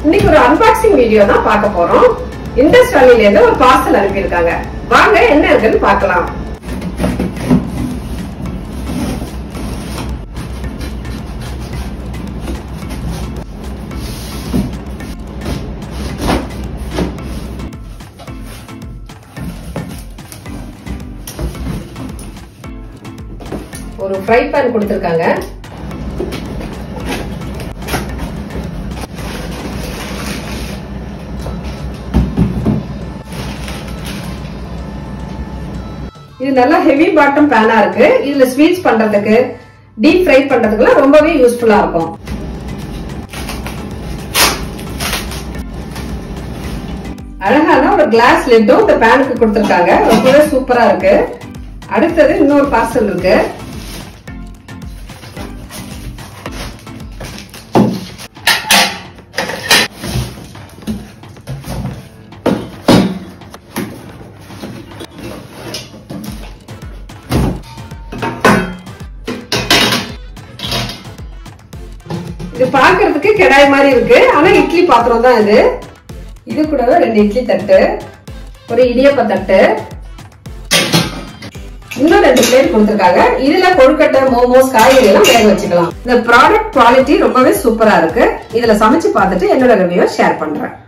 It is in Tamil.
இன்னைக்கு ஒரு அன்பாக்சிங் வீடியோ தான் பார்க்க போறோம் இண்டஸ் வேலில இருந்து ஒரு பார்சல் அனுப்பியிருக்காங்க வாங்க என்ன இருக்குன்னு பார்க்கலாம் ஒரு ஃப்ரை பேன் கொடுத்துருக்காங்க இது நல்லா ஹெவி பாட்டம் பேனா இருக்கு இதுல ஸ்வீட்ஸ் பண்றதுக்கு டீப் ஃப்ரை பண்றதுக்குலாம் ரொம்பவே யூஸ்ஃபுல்லா இருக்கும் அழகான ஒரு கிளாஸ் லிட்டும் இந்த பேனுக்கு கொடுத்துருக்காங்க ரொம்பவே சூப்பரா இருக்கு அடுத்தது இன்னொரு பார்சல் இருக்கு இது பாக்குறதுக்கு கெடாய் மாதிரி இருக்கு ஆனா இட்லி பாத்திரம் தான் இது இது கூடவே ரெண்டு இட்லி தட்டு ஒரு இடியப்ப தட்டு இன்னும் ரெண்டு பிளேட் கொடுத்துருக்காங்க இதுல கொழுக்கட்டை மோமோஸ் காய்கறி எல்லாம் வேக வச்சுக்கலாம் இந்த ப்ராடக்ட் குவாலிட்டி ரொம்பவே சூப்பரா இருக்கு இதுல சமைச்சு பார்த்துட்டு என்னோட ரிவ்யூ ஷேர் பண்றேன்